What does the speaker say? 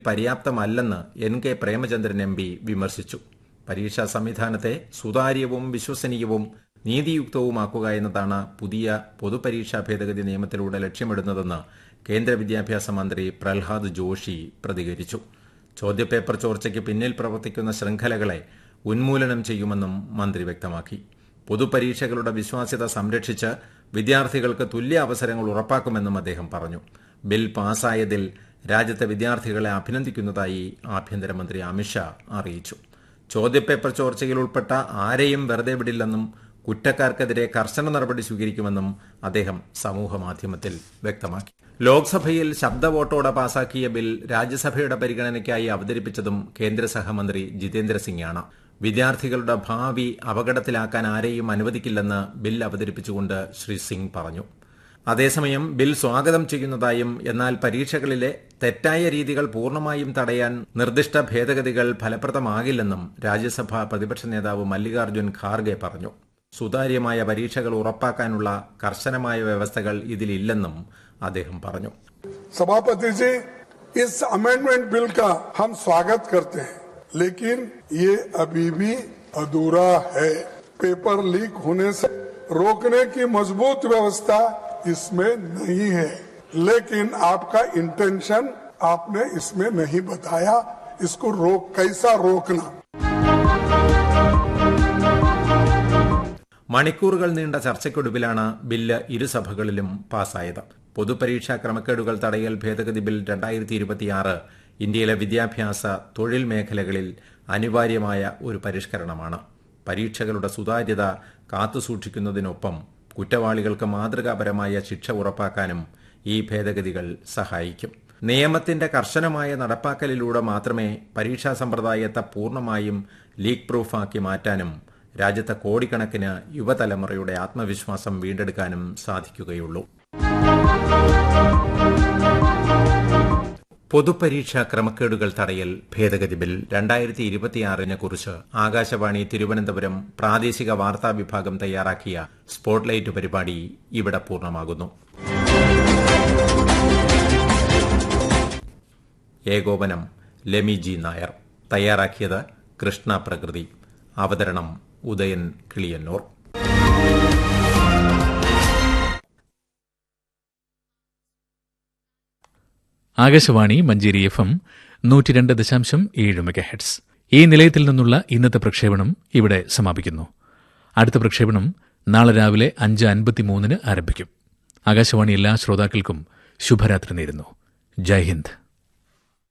പര്യാപ്തമല്ലെന്ന് N K Premachandran M P വിമർശിച്ചു പരീക്ഷാ സംവിധാനത്തെ സുതാര്യവും വിശ്വസനീയവും നീതിയുക്തവുമാക്കുക എന്നതാണ് പുതിയ പൊതുപരീക്ഷാ ഭേദഗതി നിയമത്തിലൂടെ ലക്ഷ്യമിടുന്നതെന്ന് കേന്ദ്ര വിദ്യാഭ്യാസ മന്ത്രി പ്രഹ്ലാദ് ജോഷി പ്രതികരിച്ചു ചോദ്യപേപ്പർ ചോർച്ചയ്ക്ക് പിന്നിൽ പ്രവർത്തിക്കുന്ന ശൃംഖലകളെ ഉന്മൂലനം ചെയ്യുമെന്നും മന്ത്രി വ്യക്തമാക്കി പൊതുപരീക്ഷകളുടെ വിശ്വാസ്യത സംരക്ഷിച്ച് വിദ്യാർത്ഥികൾക്ക് തുല്യ അവസരങ്ങൾ ഉറപ്പാക്കുമെന്നും അദ്ദേഹം പറഞ്ഞു ബിൽ പാസായതിൽ രാജ്യത്തെ വിദ്യാർത്ഥികളെ അഭിനന്ദിക്കുന്നതായി ആഭ്യന്തരമന്ത്രി അമിത്ഷാ അറിയിച്ചു ചോദ്യപേപ്പർ ചോർച്ചയിൽ ഉൾപ്പെട്ട ആരെയും വെറുതെ വിടില്ലെന്നും കുറ്റക്കാർക്കെതിരെ കർശന നടപടി സ്വീകരിക്കുമെന്നും അദ്ദേഹം സമൂഹമാധ്യമത്തിൽ വ്യക്തമാക്കി ലോക്സഭയിൽ ശബ്ദ വോട്ടോടെ പാസാക്കിയ ബിൽ രാജ്യസഭയുടെ പരിഗണനയ്ക്കായി അവതരിപ്പിച്ചതും കേന്ദ്ര സഹമന്ത്രി ജിതേന്ദ്ര സിംഗാണ് വിദ്യാർത്ഥികളുടെ ഭാവി അപകടത്തിലാക്കാൻ ആരെയും അനുവദിക്കില്ലെന്ന് ബിൽ അവതരിപ്പിച്ചുകൊണ്ട് ശ്രീ സിംഗ് പറഞ്ഞു അതേസമയം ബിൽ സ്വാഗതം ചെയ്യുന്നതായും എന്നാൽ പരീക്ഷകളിലെ തെറ്റായ രീതികൾ പൂർണ്ണമായും തടയാൻ നിർദ്ദിഷ്ട ഭേദഗതികൾ ഫലപ്രദമാകില്ലെന്നും രാജ്യസഭാ പ്രതിപക്ഷ നേതാവ് മല്ലികാർജ്ജുൻ ഖാർഗെ പറഞ്ഞു സുതാര്യമായ പരീക്ഷകൾ ഉറപ്പാക്കാനുള്ള കർശനമായ വ്യവസ്ഥകൾ ഇതിലില്ലെന്നും അദ്ദേഹം പറഞ്ഞു सभापति जी इस अमेंडमेंट बिल का हम स्वागत करते हैं लेकिन ये अभी भी अधूरा है पेपर लीक होने से रोकने की मजबूत व्यवस्था इसमें नहीं है लेकिन आपका इंटेंशन आपने इसमें नहीं बताया इसको रोक कैसा रोकना മണിക്കൂറുകൾ നീണ്ട ചർച്ചയ്ക്കൊടുവിലാണ് ബില്ല് ഇരുസഭകളിലും പാസായത് പൊതുപരീക്ഷാ ക്രമക്കേടുകൾ തടയൽ ഭേദഗതി ബിൽ രണ്ടായിരത്തി ഇരുപത്തിയാറ് ഇന്ത്യയിലെ വിദ്യാഭ്യാസ തൊഴിൽ മേഖലകളിൽ അനിവാര്യമായ ഒരു പരിഷ്കരണമാണ് പരീക്ഷകളുടെ സുതാര്യത കാത്തുസൂക്ഷിക്കുന്നതിനൊപ്പം കുറ്റവാളികൾക്ക് മാതൃകാപരമായ ശിക്ഷ ഉറപ്പാക്കാനും ഈ ഭേദഗതികൾ സഹായിക്കും നിയമത്തിന്റെ കർശനമായ നടപ്പാക്കലിലൂടെ മാത്രമേ പരീക്ഷാ സമ്പ്രദായത്തെ പൂർണ്ണമായും ലീക്ക് പ്രൂഫാക്കി മാറ്റാനും രാജ്യത്തെ കോടിക്കണക്കിന് യുവതലമുറയുടെ ആത്മവിശ്വാസം വീണ്ടെടുക്കാനും സാധിക്കുകയുള്ളൂ പൊതുപരീക്ഷാ ക്രമക്കേടുകൾ തടയൽ ഭേദഗതി ബിൽ രണ്ടായിരത്തി ഇരുപത്തിയാറിനെ കുറിച്ച് ആകാശവാണി തിരുവനന്തപുരം പ്രാദേശിക വാർത്താ വിഭാഗം തയ്യാറാക്കിയ സ്പോട്ട്ലൈറ്റ് പരിപാടി ഇവിടെ പൂർണ്ണമാകുന്നു ഏകോപനം ലെമി ജി നായർ തയ്യാറാക്കിയത് കൃഷ്ണ പ്രകൃതി അവതരണം ഉദയൻ കിളിയന്നൂർ ആകാശവാണി മഞ്ചേരി എഫ് എം നൂറ്റി രണ്ട് ദശാംശം ഏഴ് മെഗാഹെഡ്സ് ഈ നിലയത്തിൽ നിന്നുള്ള ഇന്നത്തെ പ്രക്ഷേപണം ഇവിടെ സമാപിക്കുന്നു അടുത്ത പ്രക്ഷേപണം നാളെ രാവിലെ അഞ്ച് അൻപത്തിമൂന്നിന് ആരംഭിക്കും ആകാശവാണി എല്ലാ ശ്രോതാക്കൾക്കും ശുഭരാത്രി നേരുന്നു ജയ് ഹിന്ദ്